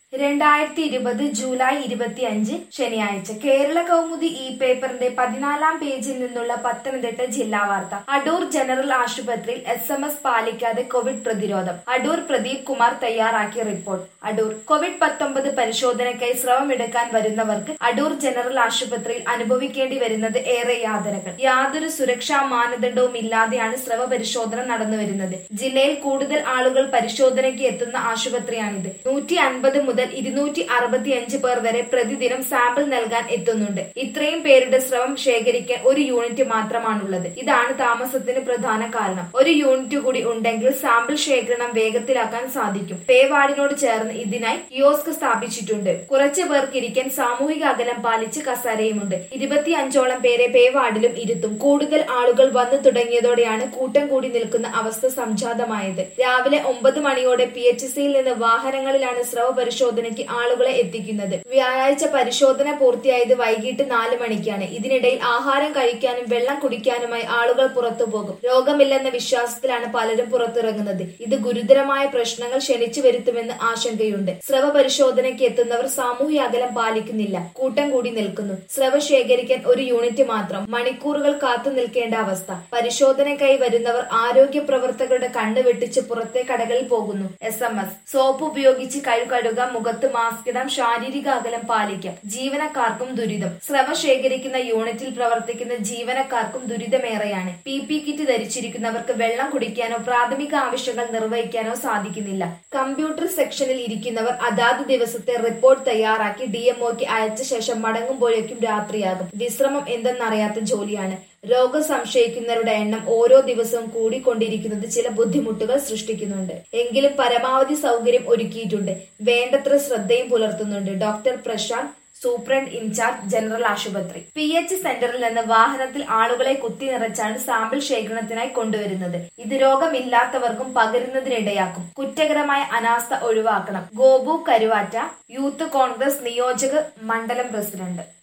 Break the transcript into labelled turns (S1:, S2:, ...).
S1: രണ്ടായിരത്തി ഇരുപത് ജൂലൈ ഇരുപത്തിയഞ്ച് ശനിയാഴ്ച കേരള കൗമുദി ഇ പേപ്പറിന്റെ പതിനാലാം പേജിൽ നിന്നുള്ള പത്തനംതിട്ട ജില്ലാ വാർത്ത അടൂർ ജനറൽ ആശുപത്രിയിൽ എസ് എം എസ് പാലിക്കാതെ കോവിഡ് പ്രതിരോധം അടൂർ പ്രദീപ് കുമാർ തയ്യാറാക്കിയ റിപ്പോർട്ട് അടൂർ കോവിഡ് പത്തൊമ്പത് പരിശോധനയ്ക്കായി സ്രവമെടുക്കാൻ വരുന്നവർക്ക് അടൂർ ജനറൽ ആശുപത്രിയിൽ അനുഭവിക്കേണ്ടി വരുന്നത് ഏറെ യാതനകൾ യാതൊരു സുരക്ഷാ മാനദണ്ഡവും ഇല്ലാതെയാണ് സ്രവ പരിശോധന നടന്നുവരുന്നത് ജില്ലയിൽ കൂടുതൽ ആളുകൾ പരിശോധനയ്ക്ക് എത്തുന്ന ആശുപത്രിയാണിത് നൂറ്റി അൻപത് മുതൽ ഇരുന്നൂറ്റി അറുപത്തിയഞ്ച് പേർ വരെ പ്രതിദിനം സാമ്പിൾ നൽകാൻ എത്തുന്നുണ്ട് ഇത്രയും പേരുടെ സ്രവം ശേഖരിക്കാൻ ഒരു യൂണിറ്റ് മാത്രമാണുള്ളത് ഇതാണ് താമസത്തിന് പ്രധാന കാരണം ഒരു യൂണിറ്റ് കൂടി ഉണ്ടെങ്കിൽ സാമ്പിൾ ശേഖരണം വേഗത്തിലാക്കാൻ സാധിക്കും പേ വാർഡിനോട് ചേർന്ന് ഇതിനായി കിയോസ്ക് സ്ഥാപിച്ചിട്ടുണ്ട് കുറച്ചു പേർക്ക് ഇരിക്കാൻ സാമൂഹിക അകലം പാലിച്ച് കസേരയുമുണ്ട് ഇരുപത്തിയഞ്ചോളം പേരെ പേ വാർഡിലും ഇരുത്തും കൂടുതൽ ആളുകൾ വന്നു തുടങ്ങിയതോടെയാണ് കൂട്ടം കൂടി നിൽക്കുന്ന അവസ്ഥ സംജാതമായത് രാവിലെ ഒമ്പത് മണിയോടെ പി എച്ച് സിയിൽ നിന്ന് വാഹനങ്ങളിലാണ് സ്രവ പരിശോധനയ്ക്ക് ആളുകളെ എത്തിക്കുന്നത് വ്യാഴാഴ്ച പരിശോധന പൂർത്തിയായത് വൈകിട്ട് നാല് മണിക്കാണ് ഇതിനിടയിൽ ആഹാരം കഴിക്കാനും വെള്ളം കുടിക്കാനുമായി ആളുകൾ പുറത്തു പോകും രോഗമില്ലെന്ന വിശ്വാസത്തിലാണ് പലരും പുറത്തിറങ്ങുന്നത് ഇത് ഗുരുതരമായ പ്രശ്നങ്ങൾ ക്ഷണിച്ചു വരുത്തുമെന്ന് ആശങ്കയുണ്ട് സ്രവ പരിശോധനയ്ക്ക് എത്തുന്നവർ സാമൂഹ്യ അകലം പാലിക്കുന്നില്ല കൂട്ടം കൂടി നിൽക്കുന്നു സ്രവ ശേഖരിക്കാൻ ഒരു യൂണിറ്റ് മാത്രം മണിക്കൂറുകൾ കാത്തു നിൽക്കേണ്ട അവസ്ഥ പരിശോധനയ്ക്കായി വരുന്നവർ ആരോഗ്യ പ്രവർത്തകരുടെ കണ്ണ് വെട്ടിച്ച് പുറത്തെ കടകളിൽ പോകുന്നു എസ് എം എസ് സോപ്പ് ഉപയോഗിച്ച് കൈ കഴുകുക മുഖത്ത് മാസ്ക് ഇടാം ശാരീരിക അകലം പാലിക്കാം ജീവനക്കാർക്കും ദുരിതം സ്രവ ശേഖരിക്കുന്ന യൂണിറ്റിൽ പ്രവർത്തിക്കുന്ന ജീവനക്കാർക്കും ദുരിതമേറെയാണ് പി പി കിറ്റ് ധരിച്ചിരിക്കുന്നവർക്ക് വെള്ളം കുടിക്കാനോ പ്രാഥമിക ആവശ്യങ്ങൾ നിർവഹിക്കാനോ സാധിക്കുന്നില്ല കമ്പ്യൂട്ടർ സെക്ഷനിൽ ഇരിക്കുന്നവർ അതാത് ദിവസത്തെ റിപ്പോർട്ട് തയ്യാറാക്കി ഡി എംഒക്ക് അയച്ച ശേഷം മടങ്ങുമ്പോഴേക്കും രാത്രിയാകും വിശ്രമം എന്തെന്നറിയാത്ത ജോലിയാണ് രോഗം സംശയിക്കുന്നവരുടെ എണ്ണം ഓരോ ദിവസവും കൂടിക്കൊണ്ടിരിക്കുന്നത് ചില ബുദ്ധിമുട്ടുകൾ സൃഷ്ടിക്കുന്നുണ്ട് എങ്കിലും പരമാവധി സൗകര്യം ഒരുക്കിയിട്ടുണ്ട് വേണ്ടത്ര ശ്രദ്ധയും പുലർത്തുന്നുണ്ട് doctor Prashanth superintendent in charge general ആശുപത്രി പി എച്ച് സെന്ററിൽ നിന്ന് വാഹനത്തിൽ ആളുകളെ കുത്തി നിറച്ചാണ് സാമ്പിൾ ശേഖരണത്തിനായി കൊണ്ടുവരുന്നത് ഇത് രോഗമില്ലാത്തവർക്കും പകരുന്നതിനിടയാക്കും കുറ്റകരമായ അനാസ്ഥ ഒഴിവാക്കണം ഗോപു കരുവാറ്റ യൂത്ത് കോൺഗ്രസ് നിയോജക മണ്ഡലം പ്രസിഡന്റ്